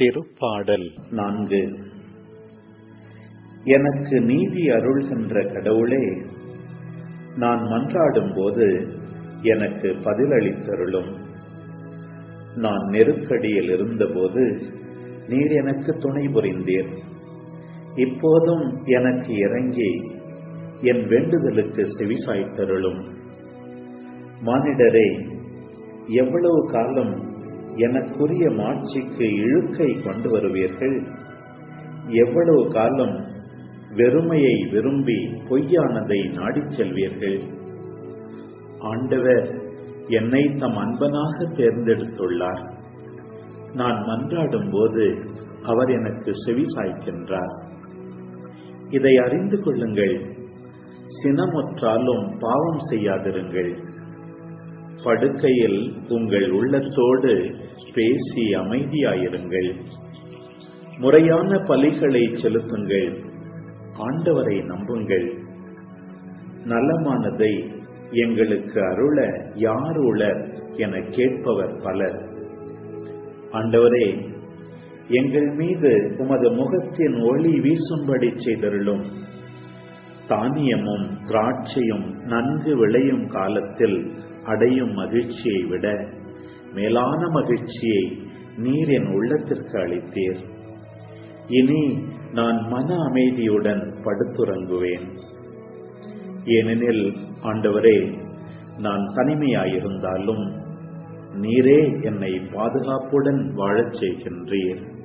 திருப்பாடல் நான்கு எனக்கு நீதி அருள்கின்ற கடவுளே நான் மன்றாடும் போது எனக்கு பதிலளித்தருளும் நான் நெருக்கடியில் இருந்தபோது நீர் எனக்கு துணை புரிந்தீர் இப்போதும் எனக்கு இறங்கி என் வேண்டுதலுக்கு செவிசாய்த்தருளும் மானிடரே எவ்வளவு காலம் எனக்குரிய மாட்சிக்கு இழுக்கை கொண்டு வருவீர்கள் எவ்வளவு காலம் வெறுமையை விரும்பி பொய்யானதை நாடிச் செல்வீர்கள் ஆண்டவர் என்னை தம் அன்பனாக தேர்ந்தெடுத்துள்ளார் நான் மன்றாடும் போது அவர் எனக்கு செவி சாய்க்கின்றார் இதை அறிந்து கொள்ளுங்கள் சினமுற்றாலும் பாவம் செய்யாதிருங்கள் படுக்கையில் உங்கள் உள்ளத்தோடு பேசி அமைதியாயிருங்கள் முறையான பலிகளை செலுத்துங்கள் ஆண்டவரை நம்புங்கள் நலமானதை எங்களுக்கு அருள யார் உளர் என கேட்பவர் பலர் ஆண்டவரே எங்கள் மீது உமது முகத்தின் ஒளி வீசும்படி செய்தருளும் தானியமும் திராட்சையும் நன்கு விளையும் காலத்தில் அடையும் மகிழ்ச்சியை விட மேலான மகிழ்ச்சியை நீர் என் உள்ளத்திற்கு அளித்தீர் இனி நான் மன அமைதியுடன் படுத்துறங்குவேன் ஏனெனில் ஆண்டவரே நான் தனிமையாயிருந்தாலும் நீரே என்னை பாதுகாப்புடன் வாழச் செய்கின்றீர்